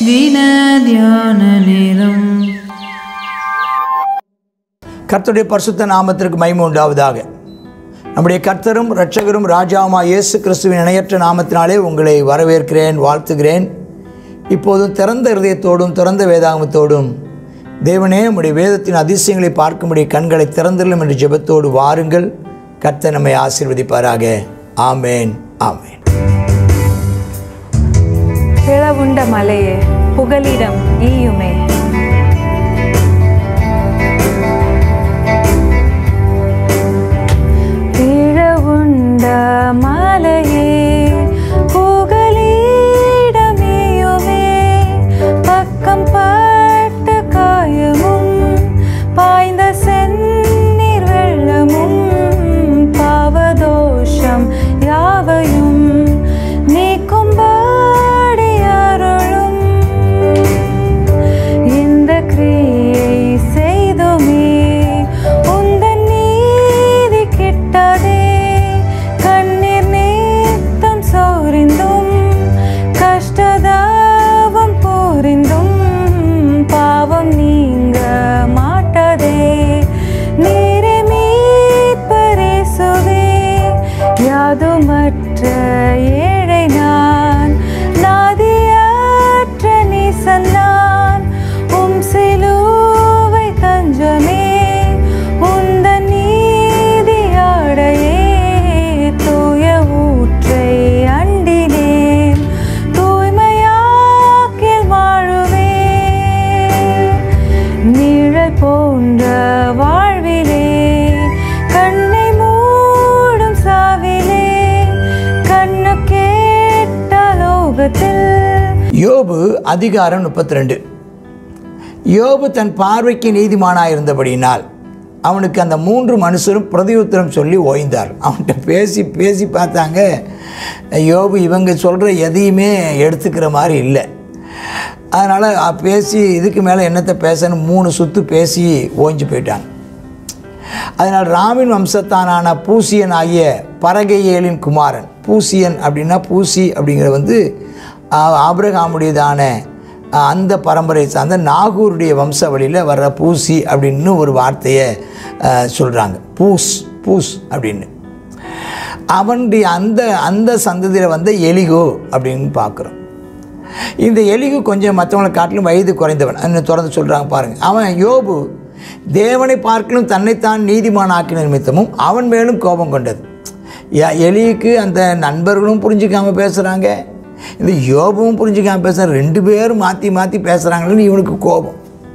அனுதின தியான நேரம் கர்த்தருடைய பரிசுத்த நாமத்திற்கு மகிமை உண்டாவதாக நம்முடைய கர்த்தரும் இரட்சகரும் ராஜாவுமா இயேசு கிறிஸ்துவின் இணையற்ற நாமத்தினாலே உங்களை வரவேற்கிறேன் வாழ்த்துகிறேன் இப்போதும் திறந்த இருதயத்தோடும் திறந்த வேதாகமத்தோடும் தேவனே உம்முடைய வேதத்தின் அதிசயங்களை பார்க்கும்படி கண்களை திறந்துள்ளும் என்று ஜெபத்தோடு வாருங்கள் கர்த்தர் நம்மை ஆசீர்வதிப்பாராக ஆமேன் ஆமேன் பிளவுண்ட மலையே புகலிடம் ஈயுமே பிளவுண்ட மலையே புகலிடம் ஈயுமே பக்கம் பட்ட காயமும் பாய்ந்த செந்நீர் வெள்ளமும் பாவதோஷம் யாவையும் நீக்கும்படி அருளும் இந்த கிரியை செய்துமே உந்தன் நீதி கிட்டாதே கண்ணீர் நேத்தம் சோரிந்தும் கஷ்டதாவம் போரிந்தும் பாவம் நீங்க மாட்டதே நீரே மீட்பரேசுவே யாதுமற்ற ஏழை நான் நாதியற்ற நீசன் நான் உம் சிலுவை தஞ்சமே உந்த நீதியாடையே தூய ஊற்றை அண்டினேன் தூய்மையாக்கில் வாழுவேன் நிழல் போன்ற வாழ்விலே கண்ணை மூடும் சாவிலே கண்ணு கேட்ட லோகத்தில் யோபு அதிகாரம் முப்பத்தி ரெண்டு யோபு தன் பார்வைக்கு நீதிமானாக இருந்தபடியினால் அவனுக்கு அந்த மூன்று மனுஷரும் பிரதியுத்தரம் சொல்லி ஓய்ந்தார் அவன்கிட்ட பேசி பேசி பார்த்தாங்க யோபு இவங்க சொல்கிற எதையுமே எடுத்துக்கிற மாதிரி இல்லை அதனால் பேசி இதுக்கு மேலே என்னத்தை பேசணும் மூணு சுற்று பேசி ஓய்ஞ்சு போயிட்டாங்க அதனால் ராமின் வம்சத்தானான பூசியன் ஆகிய பரகையேலின் குமாரன் பூசியன் அப்படின்னா பூசி அப்படிங்கிற வந்து ஆ- ஆபிரகாமுடையதான ஆ, அந்த பரம்பரை சார்ந்த நாகூருடைய வம்சாவளியில் வர்ற பூசி அப்படின்னு ஒரு வார்த்தையை சொல்கிறாங்க பூஸ் பூஸ் அப்படின்னு அவனுடைய அந்த அந்த சந்ததியில் வந்த எலிகோ அப்படின்னு பார்க்குறோம் இந்த எலிகு கொஞ்சம் மற்றவங்களை காட்டிலும் வயது குறைந்தவன் இன்னும் தொடர்ந்து சொல்கிறாங்க பாருங்கள் அவன் யோபு தேவனை பார்க்கலும் தன்னைத்தான் நீதிமான் ஆக்கின நிமித்தமும் அவன் மேலும் கோபம் கொண்டது ய- எலிக்கு அந்த நண்பர்களும் புரிஞ்சுக்காம பேசுகிறாங்க இந்த யோபுவும் புரிஞ்சுக்காம பேசுகிறாங்க ரெண்டு பேரும் மாற்றி மாற்றி பேசுகிறாங்களேன்னு இவனுக்கு கோபம்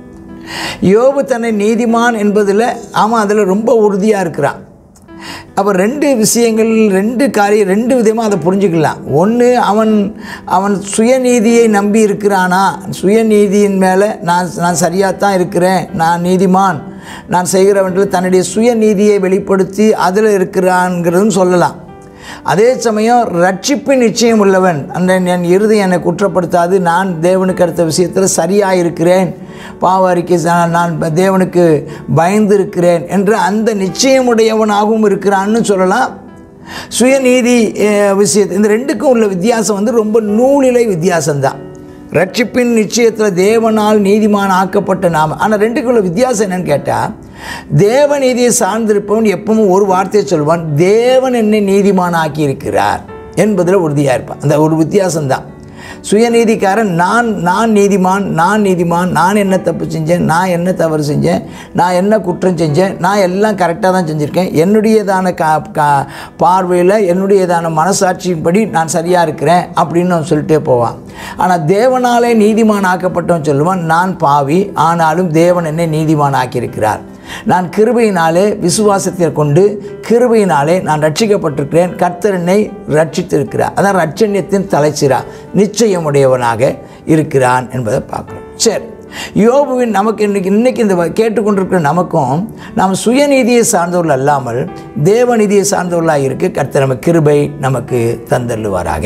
யோபு தன்னை நீதிமான் என்பதில் அவன் அதில் ரொம்ப உறுதியாக இருக்கிறான் அப்போ ரெண்டு விஷயங்கள் ரெண்டு காரியம் ரெண்டு விதமாக அதை புரிஞ்சுக்கலாம் ஒன்று அவன் அவன் சுயநீதியை நம்பி இருக்கிறானா சுயநீதியின் மேலே நான் நான் சரியாக தான் இருக்கிறேன் நான் நீதிமான் நான் செய்கிறவன்றில் தன்னுடைய சுயநீதியை வெளிப்படுத்தி அதில் இருக்கிறான்ங்கிறதும் சொல்லலாம் அதே சமயம் ரட்சிப்பின் நிச்சயம் உள்ளவன் அந்த என் இறுதி என்னை குற்றப்படுத்தாது நான் தேவனுக்கு அடுத்த விஷயத்தில் சரியாக இருக்கிறேன் பாவ அறிக்கை ச- நான் ப- தேவனுக்கு பயந்து இருக்கிறேன் என்ற அந்த நிச்சயமுடையவனாகவும் இருக்கிறான்னு சொல்லலாம் சுயநீதி அஹ், விஷயத்து இந்த ரெண்டுக்கும் உள்ள வித்தியாசம் வந்து ரொம்ப நூலிலை வித்தியாசம்தான் ரட்சிப்பின் நிச்சயத்தில் தேவனால் நீதிமான் ஆக்கப்பட்ட நாம ஆனால் ரெண்டுக்குள்ள வித்தியாசம் என்னன்னு கேட்டால் தேவ நீதியை சார்ந்திருப்பவன் எப்பவும் ஒரு வார்த்தையை சொல்வான் தேவன் என்னை நீதிமான் ஆக்கியிருக்கிறார் என்பதில் உறுதியாக இருப்பான் அந்த ஒரு வித்தியாசம்தான் சுயநீதிக்காரன் நான் நான் நீதிமான் நான் நீதிமான் நான் என்ன தப்பு செஞ்சேன் நான் என்ன தவறு செஞ்சேன் நான் என்ன குற்றம் செஞ்சேன் நான் எல்லாம் கரெக்டாக தான் செஞ்சுருக்கேன் என்னுடையதான கா கா பார்வையில் என்னுடையதான மனசாட்சியின்படி நான் சரியாக இருக்கிறேன் அப்படின்னு அவன் சொல்லிட்டே போவான் ஆனால் தேவனாலே நீதிமான் ஆக்கப்பட்டவன் சொல்லுவான் நான் பாவி ஆனாலும் தேவன் என்னை நீதிமான் ஆக்கியிருக்கிறார் நான் கிருபையினாலே விசுவாசத்தை கொண்டு கிருபையினாலே நான் ரட்சிக்கப்பட்டிருக்கிறேன் கர்த்தர் என்னை ரட்சித்திருக்கிறார் அதான் ரட்சண்யத்தின் தலைச்சிரா நிச்சயமுடையவனாக இருக்கிறான் என்பதை பார்க்குறோம் சரி யோபுவின் நமக்கு இன்னைக்கு இன்னைக்கு இந்த வ- கேட்டுக்கொண்டிருக்கிற நமக்கும் நாம் சுயநீதியை சார்ந்தவர்கள் அல்லாமல் தேவநீதியை சார்ந்தவர்களாக இருக்க கர்த்தர் நம்ம கிருபை நமக்கு தந்தள்ளுவாராக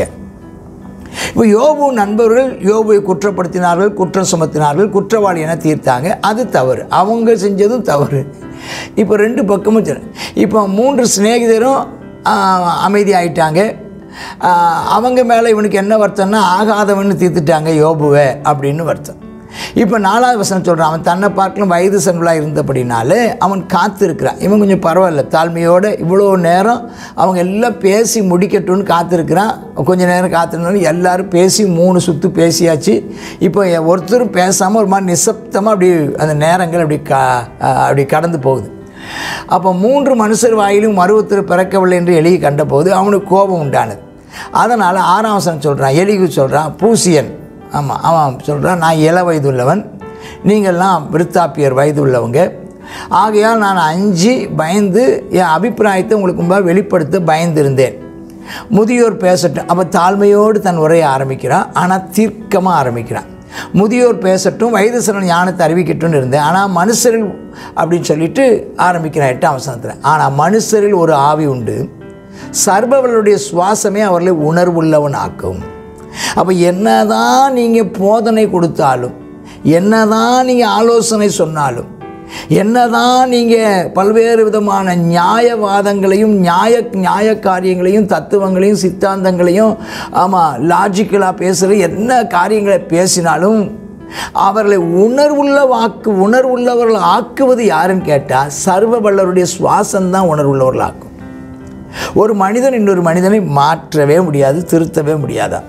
இப்போ யோபு நண்பர்கள் யோபுவை குற்றப்படுத்தினார்கள் குற்றம் சுமத்தினார்கள் குற்றவாளி என தீர்த்தாங்க அது தவறு அவங்க செஞ்சதும் தவறு இப்போ ரெண்டு பக்கமும் சரி. இப்போ மூன்று சிநேகிதரும் அமைதி ஆயிட்டாங்க ஆஹ், அவங்க மேலே இவனுக்கு என்ன வருத்தம்னா ஆகாதவன்னு தீர்த்துட்டாங்க யோபுவை அப்படின்னு வருத்தம் இப்போ நாலாவது வசனம் சொல்கிறான் அவன் தன்னை பார்க்கலும் வயது சென்வலாக இருந்தபடினாலே அவன் காத்திருக்கிறான் இவன் கொஞ்சம் பரவாயில்ல தாழ்மையோடு இவ்வளோ நேரம் அவங்க எல்லாம் பேசி முடிக்கட்டும்னு காத்திருக்கிறான் கொஞ்ச நேரம் காத்திருந்தாலும் எல்லாரும் பேசி மூணு சுற்று பேசியாச்சு இப்போ ஒருத்தரும் பேசாமல் ஒரு மாதிரி நிசப்தமாக அப்படி அந்த நேரங்கள் அப்படி க அப்படி கடந்து போகுது அப்போ மூன்று மனுஷர் வாயிலும் மருவத்தில் பிறக்கவில்லை என்று எலியை கண்டபோது அவனுக்கு கோபம் உண்டானது அதனால் ஆறாம் வசனம் சொல்கிறான் எலிகு சொல்கிறான் பூசியன் ஆமாம் அவன் சொல்கிறான் நான் இள வயது உள்ளவன் நீங்கள்லாம் விருத்தாப்பியர் வயது உள்ளவங்க ஆகையால் நான் அஞ்சு பயந்து என் அபிப்பிராயத்தை உங்களுக்கு முன்பாக வெளிப்படுத்த பயந்திருந்தேன் முதியோர் பேசட்டும் அப்போ தாழ்மையோடு தன் உரையை ஆரம்பிக்கிறான் ஆனால் தீர்க்கமாக ஆரம்பிக்கிறான் முதியோர் பேசட்டும் வயது சிறன் ஞானத்தை அறிவிக்கட்டும்னு இருந்தேன் ஆனால் மனுஷரில் அப்படின்னு சொல்லிட்டு ஆரம்பிக்கிறேன் எட்டாம் அவசரத்தில் ஆனால் மனுஷரில் ஒரு ஆவி உண்டு சர்பவர்களுடைய சுவாசமே அவர்களை உணர்வுள்ளவன் ஆக்கும் அப்போ என்னதான் நீங்கள் போதனை கொடுத்தாலும் என்னதான் நீங்கள் ஆலோசனை சொன்னாலும் என்னதான் நீங்கள் பல்வேறு விதமான நியாயவாதங்களையும் நியாய நியாய காரியங்களையும் தத்துவங்களையும் சித்தாந்தங்களையும் ஆமாம் லாஜிக்கலாக பேசுகிற என்ன காரியங்களை பேசினாலும் அவர்களை உணர்வுள்ள வாக்கு உணர்வுள்ளவர்கள் ஆக்குவது யாருன்னு கேட்டால் சர்வ வல்லருடைய சுவாசம்தான் உணர்வுள்ளவர்கள் ஆக்கும் ஒரு மனிதன் இன்னொரு மனிதனை மாற்றவே முடியாது திருத்தவே முடியாதா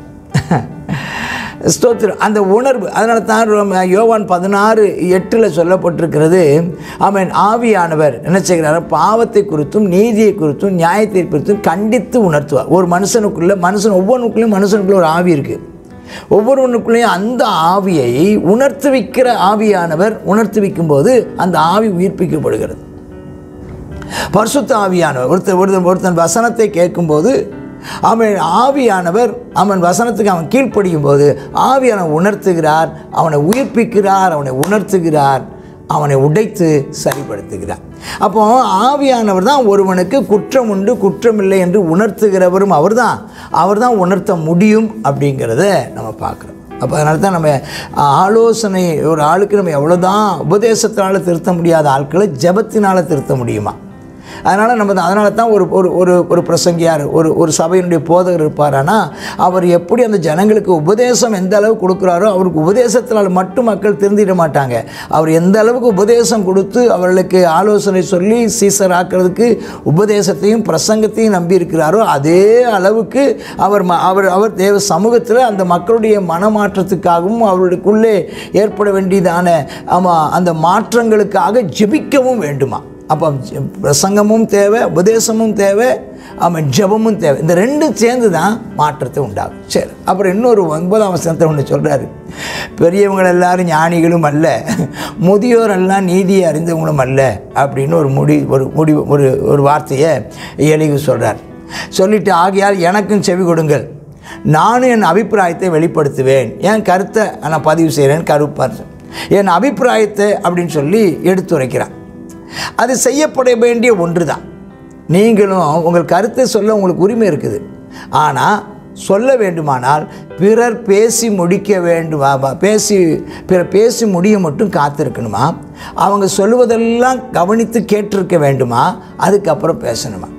ஸ்தோத்திரம் அந்த உணர்வு அதனால தான் ரோம- யோவான் பதினாறு எட்டில் சொல்லப்பட்டிருக்கிறது அவன் ஆவியானவர் என்ன செய்கிறார் பாவத்தை குறித்தும் நீதியை குறித்தும் நியாயத்தை குறித்தும் கண்டித்து உணர்த்துவார் ஒரு மனுஷனுக்குள்ளே மனுஷன் ஒவ்வொன்றுக்குள்ளேயும் மனுஷனுக்குள்ள ஒரு ஆவி இருக்குது ஒவ்வொருவனுக்குள்ளேயும் அந்த ஆவியை உணர்த்துவிக்கிற ஆவியானவர் உணர்த்துவிக்கும் அந்த ஆவி உயிர்ப்பிக்கப்படுகிறது பரிசுத்த ஆவியானவர் ஒருத்தர் ஒருத்தன் ஒருத்தன் வசனத்தை கேட்கும்போது அவன் ஆவியானவர் அவன் வசனத்துக்கு அவன் கீழ்ப்படியும் போது ஆவியானவர் உணர்த்துகிறார் அவனை உயிர்ப்பிக்கிறார் அவனை உணர்த்துகிறார் அவனை உடைத்து சரிப்படுத்துகிறார் அப்போ ஆவியானவர் தான் ஒருவனுக்கு குற்றம் உண்டு குற்றம் இல்லை என்று உணர்த்துகிறவரும் அவர்தான் அவர்தான் உணர்த்த முடியும் அப்படிங்கிறத நம்ம பார்க்குறோம் அப்போ அதனால தான் நம்ம ஆலோசனை ஒரு ஆளுக்கு நம்ம எவ்வளோதான் உபதேசத்தினால திருத்த முடியாத ஆட்களை ஜெபத்தினால திருத்த முடியுமா அதனால் நம்ம அதனால தான் ஒரு ஒரு ஒரு ஒரு பிரசங்கியார் ஒரு ஒரு சபையினுடைய போதகர் இருப்பாரானா அவர் எப்படி அந்த ஜனங்களுக்கு உபதேசம் எந்த அளவு கொடுக்குறாரோ அவருக்கு உபதேசத்தினால் மட்டும் மக்கள் திருந்திட மாட்டாங்க அவர் எந்த அளவுக்கு உபதேசம் கொடுத்து அவர்களுக்கு ஆலோசனை சொல்லி சீசர் ஆக்கிறதுக்கு உபதேசத்தையும் பிரசங்கத்தையும் நம்பி இருக்கிறாரோ அதே அளவுக்கு அவர் ம- அவர் அவர் தேவ சமூகத்தில் அந்த மக்களுடைய மனமாற்றத்துக்காகவும் அவர்களுக்குள்ளே ஏற்பட வேண்டியதான ஆமாம் அந்த மாற்றங்களுக்காக ஜெபிக்கவும் வேண்டுமா அப்போ ஜெ- பிரசங்கமும் தேவை உபதேசமும் தேவை ஆமாம் ஜெபமும் தேவை இந்த ரெண்டும் சேர்ந்து தான் மாற்றத்தை உண்டாகும் சரி அப்புறம் இன்னொரு ஒன்பதாம் வசனத்தை ஒன்று சொல்கிறாரு பெரியவங்க எல்லாரும் ஞானிகளும் அல்ல முதியோர் எல்லாம் நீதியை அறிந்தவங்களும் அல்ல அப்படின்னு ஒரு முடி ஒரு முடி ஒரு ஒரு வார்த்தையை எளிகு சொல்கிறார் சொல்லிட்டு ஆகையால் எனக்கும் செவி கொடுங்கள் நானும் என் அபிப்பிராயத்தை வெளிப்படுத்துவேன் என் கருத்தை நான் பதிவு செய்கிறேன் கருப்பார் என் அபிப்பிராயத்தை அப்படின்னு சொல்லி எடுத்துரைக்கிறான் அது செய்யப்பட வேண்டிய ஒன்று தான் நீங்களும் உங்கள் கருத்தை சொல்ல உங்களுக்கு உரிமை இருக்குது ஆனால் சொல்ல வேண்டுமானால் பிறர் பேசி முடிக்க வேண்டுமா ப- பேசி பிறர் பேசி முடிய மட்டும் காத்திருக்கணுமா அவங்க சொல்லுவதெல்லாம் கவனித்து கேட்டிருக்க வேண்டுமா அதுக்கப்புறம் பேசணுமா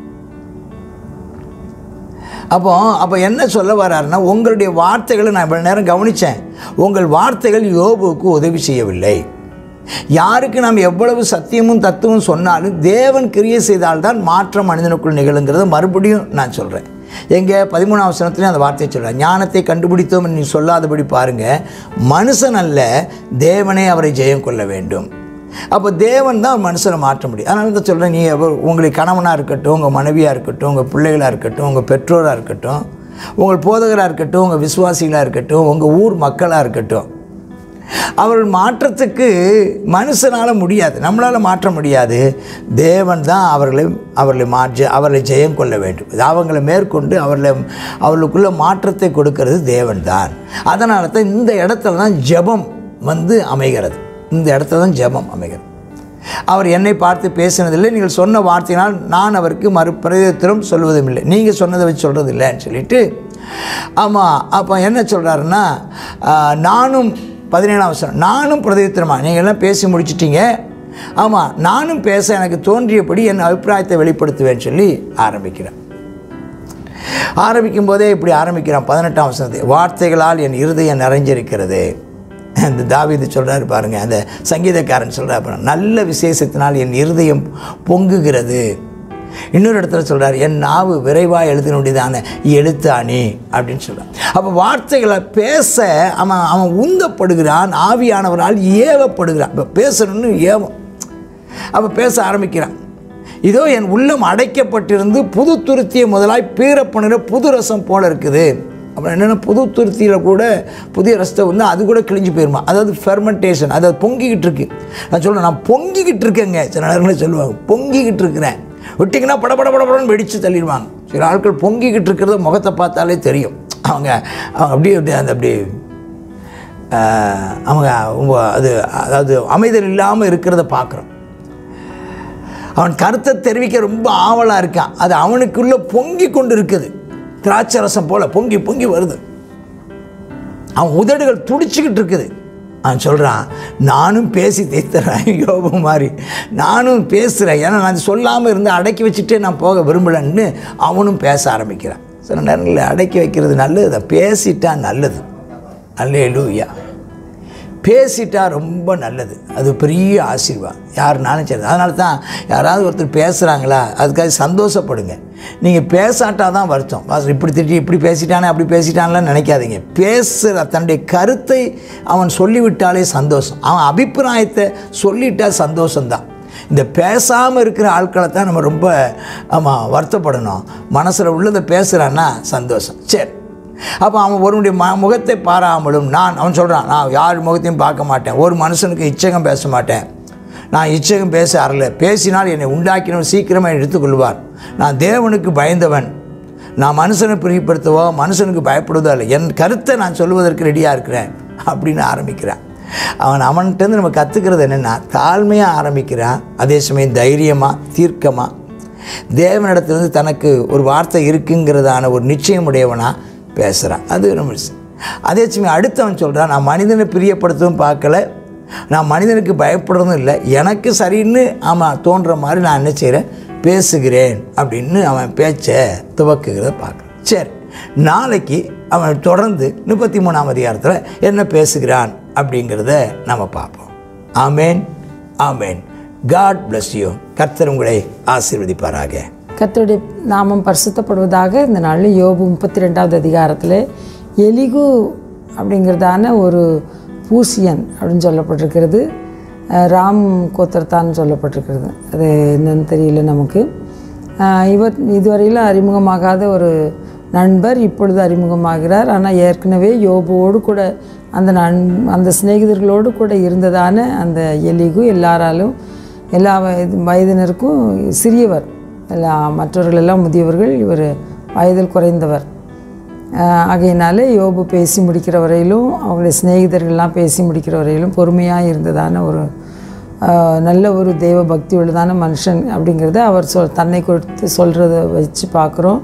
அப்போ அப்போ என்ன சொல்ல வர்றாருன்னா உங்களுடைய வார்த்தைகளை நான் இவ்வளோ நேரம் கவனித்தேன் உங்கள் வார்த்தைகள் யோபுவுக்கு உதவி செய்யவில்லை யாருக்கு நாம் எவ்வளவு சத்தியமும் தத்துவம் சொன்னாலும் தேவன் கிரியை செய்தால்தான் மாற்றம் மனிதனுக்குள் நிகழுங்கிறத மறுபடியும் நான் சொல்கிறேன் எங்கே பதிமூணாம் வசனத்துலேயும் அந்த வார்த்தையை சொல்கிறேன் ஞானத்தை கண்டுபிடித்தோம் என்று நீ சொல்லாதபடி பாருங்கள் மனுஷன் அல்ல தேவனே அவரை ஜெயம் கொள்ள வேண்டும் அப்போ தேவன் தான் மனுஷனை மாற்ற முடியும் அதனால தான் சொல்கிறேன் நீ எவ்வ- உங்களுக்கு கணவனாக இருக்கட்டும் உங்கள் மனைவியாக இருக்கட்டும் உங்கள் பிள்ளைகளாக இருக்கட்டும் உங்கள் பெற்றோராக இருக்கட்டும் உங்கள் போதகராக இருக்கட்டும் உங்கள் விசுவாசிகளாக இருக்கட்டும் உங்கள் ஊர் மக்களாக இருக்கட்டும் அவர்கள் மாற்றத்துக்கு மனுஷனால் முடியாது நம்மளால் மாற்ற முடியாது தேவன் தான் அவர்களை அவர்களை மாற்றி அவர்களை ஜெயம் கொள்ள வேண்டும் இது அவங்களை மேற்கொண்டு அவர்களை அவர்களுக்குள்ள மாற்றத்தை கொடுக்கிறது தேவன் தான் அதனால தான் இந்த இடத்துல தான் ஜெபம் வந்து அமைகிறது இந்த இடத்துல தான் ஜெபம் அமைகிறது அவர் என்னை பார்த்து பேசினதில்லை நீங்கள் சொன்ன வார்த்தையினால் நான் அவருக்கு மறு பிரயோத்திரம் சொல்வதும் இல்லை நீங்கள் சொன்னதை வச்சு சொல்கிறது இல்லைன்னு சொல்லிட்டு ஆமாம் அப்போ என்ன சொல்கிறாருன்னா நானும் பதினேழாம் வருஷம் நானும் பிரதித்திரமா நீங்கள் எல்லாம் பேசி முடிச்சிட்டீங்க ஆமாம் நானும் பேச எனக்கு தோன்றியபடி என் அபிப்பிராயத்தை வெளிப்படுத்துவேன்னு சொல்லி ஆரம்பிக்கிறேன் ஆரம்பிக்கும் போதே இப்படி ஆரம்பிக்கிறான் பதினெட்டாம் வசனத்தை வார்த்தைகளால் என் இருதயம் நிறைஞ்சிருக்கிறது அந்த தாவீது சொல்கிறாரு பாருங்க அந்த சங்கீதக்காரன் சொல்கிறார் பாருங்க நல்ல விசேஷத்தினால் என் இருதயம் பொங்குகிறது இன்னொரு இடத்துல சொல்றார் என் நாவு விரைவாக எழுதினுடையதான எழுத்தாணி அப்படின்னு சொல்கிறார் அப்போ வார்த்தைகளை பேச அவன் அவன் உந்தப்படுகிறான் ஆவியானவரால் ஏவப்படுகிறான் இப்போ பேசணும்னு ஏவம் அப்போ பேச ஆரம்பிக்கிறான் இதோ என் உள்ளம் அடைக்கப்பட்டிருந்து புது துருத்தியை முதலாய் பீரப்பணுற புது ரசம் போல இருக்குது அப்புறம் என்னென்னா புது துருத்தியில் கூட புதிய ரசத்தை வந்து அது கூட கிழிஞ்சு போயிருமா அதாவது ஃபெர்மெண்டேஷன் அதாவது பொங்கிக்கிட்டு இருக்கு நான் சொல்லுவேன் நான் பொங்கிக்கிட்டு இருக்கேங்க சில நேரங்களில் சொல்லுவாங்க பொங்கிக்கிட்டு இருக்கிறேன் விட்டிங்கன்னா பட பட பட படன்னு வெடித்து தள்ளிடுவாங்க சில ஆட்கள் பொங்கிக்கிட்டு இருக்கிறத முகத்தை பார்த்தாலே தெரியும் அவங்க அவங்க அப்படியே அப்படியே அந்த அப்படியே ஆஹ், அவங்க ரொம்ப அது அதாவது அமைதல் இல்லாமல் இருக்கிறத பார்க்குறோம் அவன் கருத்தை தெரிவிக்க ரொம்ப ஆவலாக இருக்கான் அது அவனுக்குள்ளே பொங்கி கொண்டு இருக்குது திராட்சை ரசம் போல் பொங்கி பொங்கி வருது அவன் உதடுகள் துடிச்சுக்கிட்டு இருக்குது அவன் சொல்கிறான் நானும் பேசி தேய்த்துறேன் யோபு மாதிரி நானும் பேசுகிறேன் ஏன்னா நான் சொல்லாமல் இருந்து அடக்கி வச்சுட்டே நான் போக விரும்பலன்னு அவனும் பேச ஆரம்பிக்கிறான் சில நேரங்களில் அடக்கி வைக்கிறது நல்லது தான் பேசிட்டா நல்லது அல்லேலூயா பேசிட்டா ரொம்ப நல்லது அது பெரிய ஆசீர்வாதம் யாருனாலும் சரி அதனால தான் யாராவது ஒருத்தர் பேசுகிறாங்களா அதுக்காக சந்தோஷப்படுங்க நீங்கள் பேசாட்டா தான் வருத்தம் பாஸ் இப்படி திட்டி இப்படி பேசிட்டானே அப்படி பேசிட்டான்லாம் நினைக்காதீங்க பேசுகிற தன்னுடைய கருத்தை அவன் சொல்லிவிட்டாலே சந்தோஷம் அவன் அபிப்பிராயத்தை சொல்லிட்டா சந்தோஷம்தான் இந்த பேசாமல் இருக்கிற ஆட்களை தான் நம்ம ரொம்ப ஆமாம் வருத்தப்படணும் மனசில் உள்ளதை பேசுகிறான்னா சந்தோஷம் சரி அப்போ அவன் ஒருவனுடைய ம முகத்தை பாராமலும் நான் அவன் சொல்கிறான் நான் யார் முகத்தையும் பார்க்க மாட்டேன் ஒரு மனுஷனுக்கு இச்சகம் பேச மாட்டேன் நான் இச்சகம் பேச அறல பேசினால் என்னை உண்டாக்கினவன் சீக்கிரமாக எடுத்துக்கொள்வார் நான் தேவனுக்கு பயந்தவன் நான் மனுஷனை பிரியப்படுத்தவோ மனுஷனுக்கு பயப்படுவதோ இல்லை என் கருத்தை நான் சொல்லுவதற்கு ரெடியாக இருக்கிறேன் அப்படின்னு ஆரம்பிக்கிறான் அவன் அவன்கிட்டருந்து நம்ம கற்றுக்கிறது என்னென்னா தாழ்மையாக ஆரம்பிக்கிறான் அதே சமயம் தைரியமாக தீர்க்கமாக தேவனிடத்திலிருந்து தனக்கு ஒரு வார்த்தை இருக்குங்கிறதான ஒரு நிச்சயம் உடையவனாக பேசுகிறான் அது நம்ம அதே சமயம் அடுத்தவன் சொல்கிறான் நான் மனிதனை பிரியப்படுத்தவும் பார்க்கல நான் மனிதனுக்கு பயப்படுறதும் இல்லை எனக்கு சரின்னு ஆமாம் தோன்ற மாதிரி நான் என்ன செய்கிறேன் பேசுகிறேன் அப்படின்னு அவன் பேச்சை துவக்குகிறத பார்க்குறேன் சரி நாளைக்கு அவன் தொடர்ந்து முப்பத்தி மூணாம் அதிகாரத்தில் என்ன பேசுகிறான் அப்படிங்கிறத நம்ம பார்ப்போம் ஆமேன் ஆமேன் காட் bless யூ கர்த்தர் உங்களை ஆசீர்வதிப்பாராக கர்த்தருடைய நாமம் பரிசுத்தப்படுவதாக இந்த நாளில் யோபு முப்பத்தி ரெண்டாவது அதிகாரத்தில் எலிகு அப்படிங்கிறதான ஒரு பூசியன் அப்படின்னு சொல்லப்பட்டிருக்கிறது அஹ் ராம் கோத்தர்தான் சொல்லப்பட்டிருக்கிறது அது என்னன்னு தெரியல நமக்கு அஹ் இவர் இதுவரையிலும் அறிமுகமாகாத ஒரு நண்பர் இப்பொழுது அறிமுகமாகிறார் ஆனால் ஏற்கனவே யோபுவோடு கூட அந்த நண் அந்த சிநேகிதர்களோடு கூட இருந்ததான அந்த எலிகு எல்லாராலும் எல்லா வயது வயதினருக்கும் சிறியவர் எல்லா மற்றவர்கள் எல்லாம் முதியவர்கள் இவர் வயதில் குறைந்தவர் ஆஹ் ஆகையினால யோபு பேசி முடிக்கிற வரையிலும் அவங்களுடைய சிநேகிதர்கள்லாம் பேசி முடிக்கிற வரையிலும் பொறுமையாக இருந்ததான ஒரு ஆஹ் நல்ல ஒரு தெய்வ பக்தி உள்ளதான மனுஷன் அப்படிங்கிறத அவர் சொல் தன்னை கொடுத்து சொல்கிறத வச்சு பார்க்குறோம்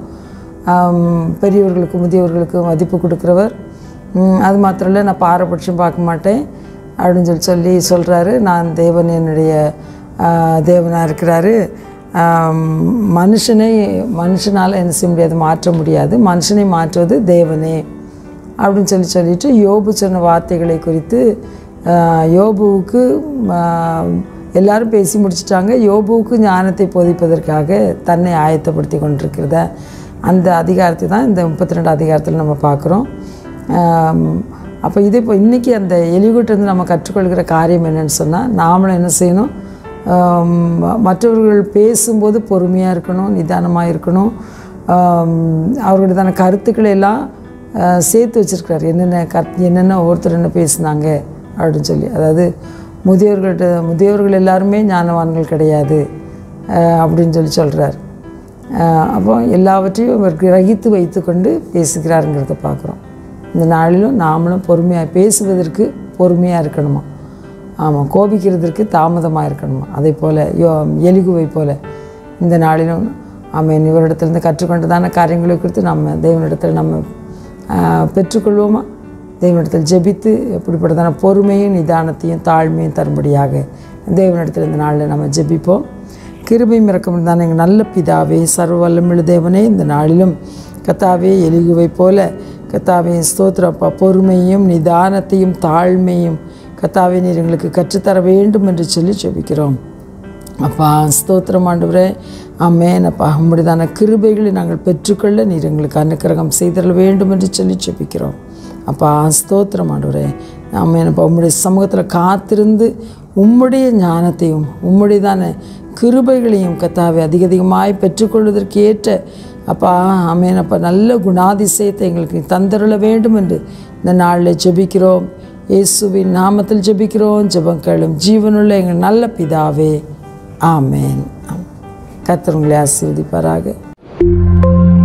ஆம், பெரியவர்களுக்கு முதியவர்களுக்கு மதிப்பு கொடுக்குறவர் ம், அது மாத்திரம் இல்லை நான் பாரபட்சம் பார்க்க மாட்டேன் அப்படின்னு சொல்லி சொல்லி சொல்கிறாரு நான் தேவன் என்னுடைய தேவனாக இருக்கிறாரு ஆம், மனுஷனை மனுஷனால் என்ன செய்ய முடியாது மாற்ற முடியாது மனுஷனை மாற்றுவது தேவனே அப்படின்னு சொல்லி சொல்லிட்டு யோபு சொன்ன வார்த்தைகளை குறித்து ஆஹ், யோபுவுக்கு ஆஹ், எல்லாரும் பேசி முடிச்சிட்டாங்க யோபுவுக்கு ஞானத்தை போதிப்பதற்காக தன்னை ஆயத்தப்படுத்தி கொண்டிருக்கிறத அந்த அதிகாரத்தை தான் இந்த முப்பத்தி ரெண்டு அதிகாரத்தில் நம்ம பார்க்குறோம் அப்போ இது இப்போ இன்றைக்கி அந்த எலிகுட்டிருந்து நம்ம கற்றுக்கொள்கிற காரியம் என்னன்னு சொன்னால் நாமளும் என்ன செய்யணும் ஆம், மற்றவர்கள் பேசும்போது பொறுமையாக இருக்கணும் நிதானமாக இருக்கணும் ஆம், அவர்களுடையதான கருத்துக்களை எல்லாம் ஆ, சேர்த்து வச்சுருக்கிறார் என்னென்ன கத் என்னென்ன ஒவ்வொருத்தர் என்ன பேசுனாங்க அப்படின்னு சொல்லி அதாவது முதியோர்கள்ட்ட முதியோர்கள் எல்லாருமே ஞானவான்கள் கிடையாது ஆ, அப்படின்னு சொல்லி சொல்கிறார் அப்போ எல்லாவற்றையும் அவர் கிரகித்து வைத்துக்கொண்டு பேசுகிறாருங்கிறத பார்க்குறோம் இந்த நாளிலும் நாமளும் பொறுமையாக பேசுவதற்கு பொறுமையாக இருக்கணுமா ஆமாம் கோபிக்கிறதற்கு தாமதமாக இருக்கணுமா அதே போல் யோ எலிகுவை போல இந்த நாளிலும் ஆமாம் இவரிடத்திலிருந்து கற்றுக்கொண்டதான காரியங்களை குறித்து நம்ம தேவனிடத்தில் நம்ம ஆஹ், பெற்றுக்கொள்வோமா தேவனிடத்தில் ஜெபித்து எப்படிப்பட்டதான பொறுமையும் நிதானத்தையும் தாழ்மையும் தரும்படியாக தேவனிடத்தில் இந்த நாளில் நம்ம ஜெபிப்போம் கிருபையும் இறக்கம் தானே எங்கள் நல்ல பிதாவே சர்வ வல்லமிழு தேவனே இந்த நாளிலும் கத்தாவே எலிகுவை போல கத்தாவே ஸ்தோத்திரப்பா பொறுமையும் நிதானத்தையும் தாழ்மையும் கத்தாவே நீர் எங்களுக்கு கற்றுத்தர வேண்டும் என்று சொல்லி ஜெபிக்கிறோம் அப்பா ஸ்தோத்திரம் ஆண்டவரே ஆமேன் அப்பா உம்முடையதான கிருபைகளை நாங்கள் பெற்றுக்கொள்ள நீர் எங்களுக்கு அனுக்கிரகம் செய்தர வேண்டும் என்று சொல்லி ஜெபிக்கிறோம் அப்பா ஸ்தோத்திரம் ஆண்டவரே ஆமேன் அப்பா உம்முடைய சமூகத்தில் காத்திருந்து உம்முடைய ஞானத்தையும் உம்முடையதான கிருபைகளையும் கத்தாவை அதிக அதிகமாய் பெற்றுக்கொள்வதற்கு ஏற்ற அப்பா ஆமேன் அப்பா நல்ல குணாதிசயத்தை எங்களுக்கு தந்தருள வேண்டும் என்று இந்த நாளில் ஜெபிக்கிறோம் இயேசுவின் நாமத்தில் ஜெபிக்கிறோம் ஜெபம் கேளும் ஜீவனுள்ள எங்கள் நல்ல பிதாவே ஆமேன் கர்த்தர் உங்களை ஆசீர்வதிப்பாராக